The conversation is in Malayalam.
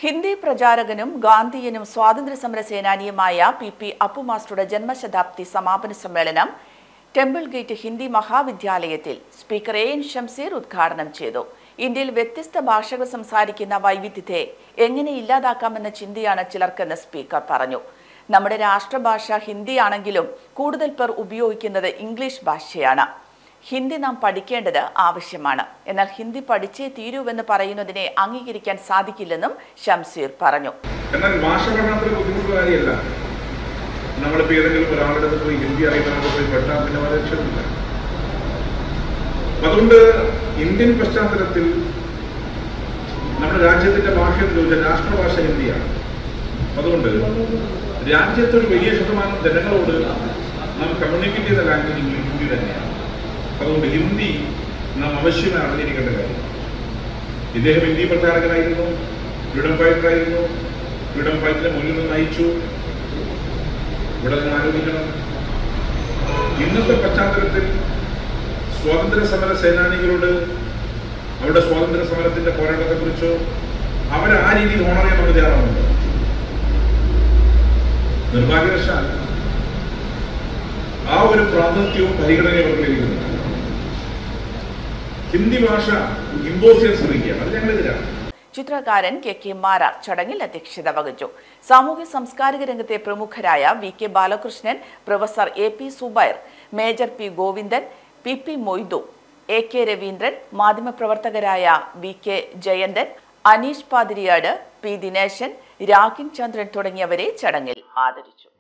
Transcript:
ഹിന്ദി പ്രചാരകനും ഗാന്ധിയനും സ്വാതന്ത്ര്യ സമര സേനാനിയുമായ പി പി അപ്പു മാസ്റ്ററുടെ ജന്മശതാബ്ദി സമാപന സമ്മേളനം ടെമ്പിൾ ഗേറ്റ് ഹിന്ദി മഹാവിദ്യാലയത്തിൽ സ്പീക്കർ എ എൻ ഷംസീർ ഉദ്ഘാടനം ചെയ്തു ഇന്ത്യയിൽ വ്യത്യസ്ത ഭാഷകൾ സംസാരിക്കുന്ന വൈവിധ്യത്തെ എങ്ങനെ ഇല്ലാതാക്കാമെന്ന ചിന്തയാണ് ചിലർക്കെന്ന് സ്പീക്കർ പറഞ്ഞു നമ്മുടെ രാഷ്ട്രഭാഷ ഹിന്ദിയാണെങ്കിലും കൂടുതൽ പേർ ഉപയോഗിക്കുന്നത് ഇംഗ്ലീഷ് ഭാഷയാണ് ഹിന്ദി നാം പഠിക്കേണ്ടത് ആവശ്യമാണ് എന്നാൽ ഹിന്ദി പഠിച്ചേ തീരൂവെന്ന് പറയുന്നതിനെ അംഗീകരിക്കാൻ സാധിക്കില്ലെന്നും ഷംസീർ പറഞ്ഞു എന്നാൽ ഭാഷ പഠനത്തിൽ ബുദ്ധിമുട്ട് കാര്യമല്ല നമ്മളിപ്പോ ഏതെങ്കിലും ഒരാളുടെ അടുത്ത് പോയി ഹിന്ദി അറിയുന്നവർക്ക് പോയി പെട്ടാൽ പിന്നെ വളരെ രക്ഷമില്ല അതുകൊണ്ട് ഇന്ത്യൻ പശ്ചാത്തലത്തിൽ നമ്മുടെ രാജ്യത്തിന്റെ ഭാഷ എന്ന് ചോദിച്ചാൽ രാഷ്ട്രഭാഷ ഹിന്ദിയാണ് അതുകൊണ്ട് രാജ്യത്തൊരു വലിയ ശതമാനം ജനങ്ങളോട് നാം കമ്മ്യൂണിക്കേറ്റ് ചെയ്യുന്ന ലാംഗ്വേജ് ഹിന്ദി തന്നെയാണ് അതുകൊണ്ട് ഹിന്ദി നാം അവശ്യമായി അറിഞ്ഞിരിക്കേണ്ട കാര്യം ഇദ്ദേഹം ഹിന്ദി പ്രചാരകനായിരുന്നു ഫ്രീഡം ഫൈറ്റർ ആയിരുന്നു ഫ്രീഡം ഫൈറ്ററിനെ മുന്നിൽ നിന്ന് നയിച്ചു ഇവിടെ നിങ്ങൾ ആലോചിക്കണം ഇന്നത്തെ പശ്ചാത്തലത്തിൽ സ്വാതന്ത്ര്യ സമര സേനാനികളോട് അവരുടെ സ്വാതന്ത്ര്യ സമരത്തിന്റെ പോരാട്ടത്തെ കുറിച്ചോ അവരെ ആ രീതിയിൽ ഓണർ ചെയ്യാൻ നമ്മൾ തയ്യാറാവുന്നുണ്ട് നിർഭാഗ്യവശാൽ ആ ഒരു പ്രാതിനിധ്യവും പരിഗണനയും അവർക്ക് ലഭിക്കുന്നുണ്ട് ഹിന്ദി ഭാഷ ഇമ്പോസ് ചെയ്യാൻ ശ്രമിക്കുക അത് ഞങ്ങളെതിരാണ് ചിത്രകാരൻ കെ കെ മാരാർ ചടങ്ങിൽ അധ്യക്ഷത വഹിച്ചു സാമൂഹ്യ സാംസ്കാരിക രംഗത്തെ പ്രമുഖരായ V K Balakrishnan professor A P Zubair major P Govindan P P Moidu A K Raveendran മാധ്യമപ്രവർത്തകരായ V K Jayanthan Aneesh Pathiriyad P Dineshan Ragin Chandran തുടങ്ങിയവരെ ചടങ്ങിൽ ആദരിച്ചു